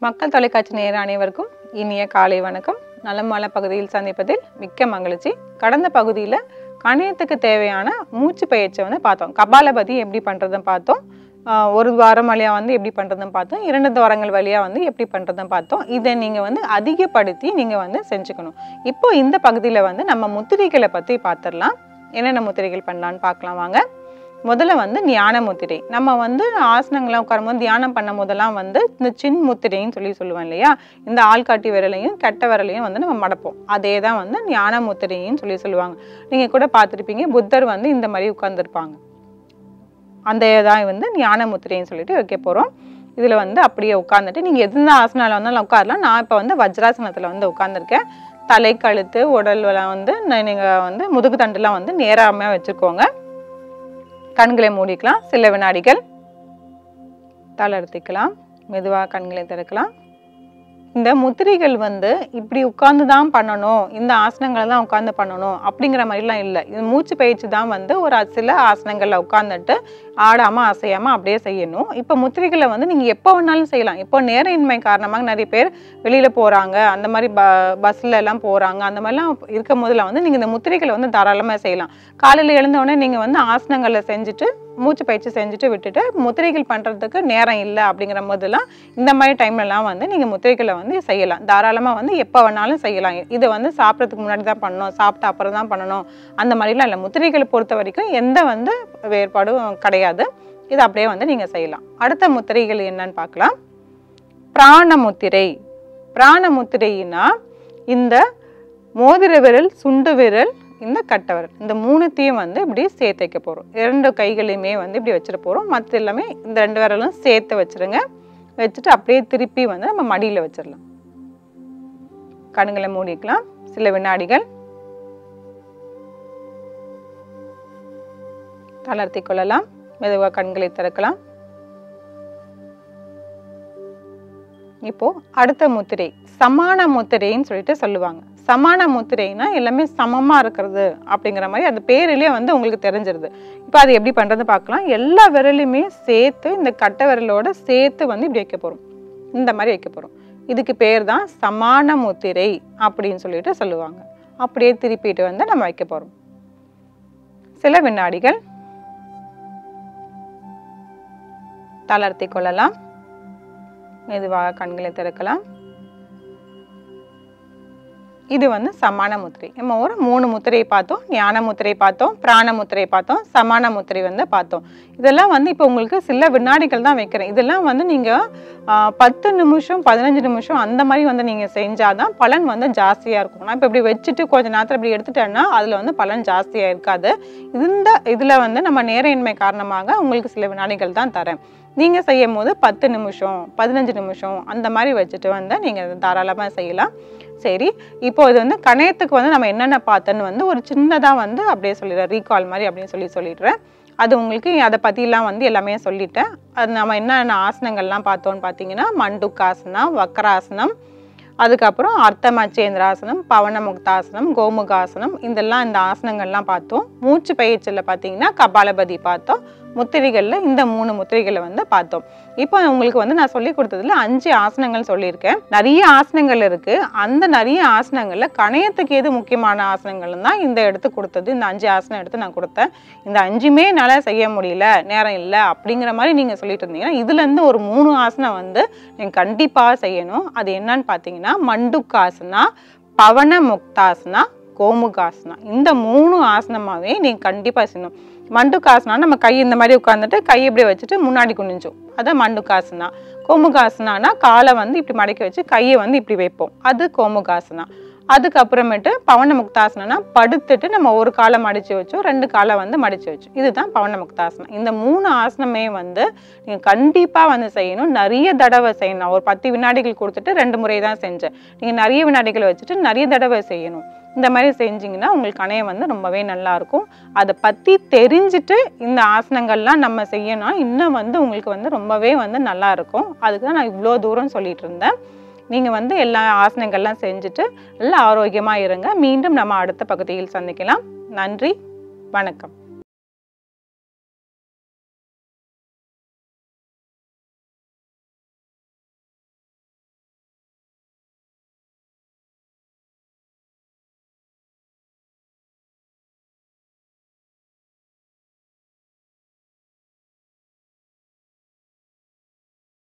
மக்கள் தொலைக்காட்சி நேர அனைவருக்கும் இனிய காலை வணக்கம் நலமால பகுதியில் சந்திப்பதில் மிக்க மகிழ்ச்சி கடந்த பகுதியில் கணையத்துக்கு தேவையான மூச்சு பயிற்சியை வந்து பார்த்தோம் கபாலபதி எப்படி பண்ணுறதுன்னு பார்த்தோம் ஆஹ் ஒரு வாரம் வழியாக வந்து எப்படி பண்ணுறதுன்னு பார்த்தோம் இரண்டு வாரங்கள் வழியாக வந்து எப்படி பண்ணுறதுன்னு பார்த்தோம் இதை நீங்கள் வந்து அதிகப்படுத்தி நீங்கள் வந்து செஞ்சுக்கணும் இப்போ இந்த பகுதியில் வந்து நம்ம முத்திரைகளை பற்றி பார்த்துடலாம் என்னென்ன முத்திரைகள் பண்ணலான்னு பார்க்கலாம் வாங்க முதல்ல வந்து ஞான முத்திரை நம்ம வந்து ஆசனங்கள்லாம் உட்காரும்போது தியானம் பண்ணும் போதெல்லாம் வந்து இந்த சின் முத்திரைன்னு சொல்லி சொல்லுவோம் இல்லையா இந்த ஆள்காட்டி விரலையும் கெட்ட விரலையும் வந்து நம்ம மடப்போம் அதே தான் வந்து ஞான முத்திரைன்னு சொல்லி சொல்லுவாங்க நீங்கள் கூட பார்த்துருப்பீங்க புத்தர் வந்து இந்த மாதிரி உட்கார்ந்துருப்பாங்க அந்த தான் வந்து ஞான முத்திரைன்னு சொல்லிட்டு வைக்க போகிறோம் இதில் வந்து அப்படியே உட்காந்துட்டு நீங்கள் எந்த ஆசனால வந்தாலும் உட்காரலாம் நான் இப்போ வந்து வஜ்ராசனத்தில் வந்து உட்காந்துருக்கேன் தலை கழுத்து உடல் வந்து நீங்கள் வந்து முதுகு தண்டுலாம் வந்து நேராமையாக வச்சுக்கோங்க கண்களை மூடிக்கலாம் சில வினாடிகள் தளர்த்திக்கலாம் மெதுவாக கண்களை திறக்கலாம் இந்த முத்திரைகள் வந்து இப்படி உட்கார்ந்து தான் பண்ணணும் இந்த ஆசனங்களை தான் உட்கார்ந்து பண்ணணும் அப்படிங்கிற மாதிரிலாம் இல்லை இது மூச்சு பயிற்சி தான் வந்து ஒரு சில ஆசனங்களில் உட்காந்துட்டு ஆடாமல் அசையாமல் அப்படியே செய்யணும் இப்போ முத்திரைகளை வந்து நீங்கள் எப்போ வேணாலும் செய்யலாம் இப்போ நேரமின்மை காரணமாக நிறைய பேர் வெளியில் போகிறாங்க அந்த மாதிரி ப பஸ்ஸில் எல்லாம் போகிறாங்க அந்த மாதிரிலாம் இருக்கும் போதில் வந்து நீங்கள் இந்த முத்திரைகளை வந்து தாராளமாக செய்யலாம் காலையில் எழுந்தவுடனே நீங்கள் வந்து ஆசனங்களை செஞ்சுட்டு மூச்சு பயிற்சி செஞ்சுட்டு விட்டுட்டு முத்திரைகள் பண்ணுறதுக்கு நேரம் இல்லை அப்படிங்கிற போதெல்லாம் இந்த மாதிரி டைம்லலாம் வந்து நீங்கள் முத்திரைகளை வந்து செய்யலாம் தாராளமாக வந்து எப்போ வேணாலும் செய்யலாம் இது வந்து சாப்பிட்றதுக்கு முன்னாடி தான் பண்ணணும் சாப்பிட்ட அப்புறம் தான் பண்ணணும் அந்த மாதிரிலாம் இல்லை முத்திரைகளை பொறுத்த வரைக்கும் எந்த வந்து வேறுபாடும் கிடையாது இது அப்படியே வந்து நீங்கள் செய்யலாம் அடுத்த முத்திரைகள் என்னன்னு பார்க்கலாம் பிராண முத்திரை பிராண முத்திரைனா இந்த மோதிர விரல் சுண்டு விரல் இந்த கட்டை விரல் இந்த மூணுத்தையும் வந்து இப்படி சேர்த்து வைக்க போகிறோம் இரண்டு கைகளையுமே வந்து இப்படி வச்சிட போகிறோம் மற்ற எல்லாமே இந்த ரெண்டு விரலும் சேர்த்து வச்சிருங்க வச்சுட்டு அப்படியே திருப்பி வந்து நம்ம மடியில் வச்சிடலாம் கண்களை மூடிக்கலாம் சில வினாடிகள் தளர்த்தி கொள்ளலாம் மெதுவாக கண்களை திறக்கலாம் இப்போ அடுத்த முத்திரை சமான முத்திரைன்னு சொல்லிட்டு சொல்லுவாங்க சமான முத்திரைனா எல்லாமே சமமா இருக்கிறது அப்படிங்கிற மாதிரி அது பேரிலே வந்து உங்களுக்கு தெரிஞ்சிருது இப்போ அது எப்படி பண்றது பார்க்கலாம் எல்லா விரலையுமே சேர்த்து இந்த கட்டை விரலோட சேர்த்து வந்து இப்படி வைக்க போறோம் இந்த மாதிரி வைக்க போறோம் இதுக்கு பேர் தான் சமான முத்திரை அப்படின்னு சொல்லிட்டு சொல்லுவாங்க அப்படியே திருப்பிட்டு வந்து நம்ம வைக்க போறோம் சில வினாடிகள் தளர்த்தி கொள்ளலாம் மெதுவாக கண்களை திறக்கலாம் இது வந்து சமான முத்திரை நம்ம ஒரு மூணு முத்திரை பார்த்தோம் ஞான முத்திரை பார்த்தோம் பிராண முத்திரை பார்த்தோம் சமான முத்திரை வந்து பார்த்தோம் இதெல்லாம் வந்து இப்போ உங்களுக்கு சில வினாடிகள் தான் வைக்கிறேன் இதெல்லாம் வந்து நீங்கள் பத்து நிமிஷம் பதினஞ்சு நிமிஷம் அந்த மாதிரி வந்து நீங்கள் செஞ்சாதான் பலன் வந்து ஜாஸ்தியாக இருக்கும் நான் இப்போ இப்படி வச்சுட்டு கொஞ்ச நேரத்தில் இப்படி எடுத்துட்டேன்னா அதில் வந்து பலன் ஜாஸ்தியாக இருக்காது இந்த இதில் வந்து நம்ம நேரையின்மை காரணமாக உங்களுக்கு சில வினாடிகள் தான் தரேன் நீங்கள் செய்யும் போது பத்து நிமிஷம் பதினஞ்சு நிமிஷம் அந்த மாதிரி வச்சுட்டு வந்து நீங்கள் தாராளமாக செய்யலாம் சரி இப்போ இது வந்து கணையத்துக்கு வந்து நம்ம என்னென்ன பார்த்தோன்னு வந்து ஒரு சின்னதாக வந்து அப்படியே சொல்லிடுறேன் ரீகால் மாதிரி அப்படின்னு சொல்லி சொல்லிடுறேன் அது உங்களுக்கு அதை பற்றிலாம் வந்து எல்லாமே சொல்லிட்டேன் அது நம்ம என்னென்ன ஆசனங்கள்லாம் பார்த்தோன்னு பார்த்தீங்கன்னா மண்டுக்காசனா வக்கராசனம் அதுக்கப்புறம் அர்த்தமச்சேந்திராசனம் பவனமுக்தாசனம் கோமுகாசனம் இதெல்லாம் இந்த ஆசனங்கள்லாம் பார்த்தோம் மூச்சு பயிற்சியில் பார்த்தீங்கன்னா கபாலபதி பார்த்தோம் முத்திரைகளில் இந்த மூணு முத்திரைகளை வந்து பார்த்தோம் இப்போ உங்களுக்கு வந்து நான் சொல்லி கொடுத்ததுல அஞ்சு ஆசனங்கள் சொல்லியிருக்கேன் நிறைய ஆசனங்கள் இருக்கு அந்த நிறைய ஆசனங்களில் கணையத்துக்கு எது முக்கியமான ஆசனங்கள் தான் இந்த எடுத்து கொடுத்தது இந்த அஞ்சு ஆசனம் எடுத்து நான் கொடுத்தேன் இந்த அஞ்சுமே என்னால் செய்ய முடியல நேரம் இல்லை அப்படிங்கிற மாதிரி நீங்கள் சொல்லிட்டு இருந்தீங்கன்னா இதுலேருந்து ஒரு மூணு ஆசனம் வந்து நீங்கள் கண்டிப்பாக செய்யணும் அது என்னன்னு பார்த்தீங்கன்னா மண்டுக்காசனா பவன முக்தாசனா கோமுகாசனா இந்த மூணு ஆசனமாகவே நீங்கள் கண்டிப்பாக செய்யணும் மண்டுக்காசனா நம்ம கை இந்த மாதிரி உட்காந்துட்டு கை இப்படி வச்சுட்டு முன்னாடி குனிஞ்சோம் அதான் மண்டுக்காசனா கோமுகாசனானா காலை வந்து இப்படி மடக்கி வச்சு கையை வந்து இப்படி வைப்போம் அது கோமுகாசனா அதுக்கப்புறமேட்டு பவன முக்தாசனா படுத்துட்டு நம்ம ஒரு காலை மடிச்சு வச்சோம் ரெண்டு காலை வந்து மடிச்சு வச்சோம் இதுதான் பவன முக்தாசனம் இந்த மூணு ஆசனமே வந்து நீங்கள் கண்டிப்பாக வந்து செய்யணும் நிறைய தடவை செய்யணும் நான் ஒரு பத்து வினாடிகள் கொடுத்துட்டு ரெண்டு முறை தான் செஞ்சேன் நீங்கள் நிறைய வினாடிகள் வச்சுட்டு நிறைய தடவை செய்யணும் இந்த மாதிரி செஞ்சிங்கன்னா உங்களுக்கு கணையம் வந்து ரொம்பவே நல்லா இருக்கும் அதை பற்றி தெரிஞ்சுட்டு இந்த ஆசனங்கள்லாம் நம்ம செய்யணும் இன்னும் வந்து உங்களுக்கு வந்து ரொம்பவே வந்து நல்லா இருக்கும் அதுக்கு தான் நான் இவ்வளோ தூரம் சொல்லிட்டு இருந்தேன் நீங்கள் வந்து எல்லா ஆசனங்கள்லாம் செஞ்சுட்டு நல்லா ஆரோக்கியமாக இருங்க மீண்டும் நம்ம அடுத்த பகுதியில் சந்திக்கலாம் நன்றி வணக்கம்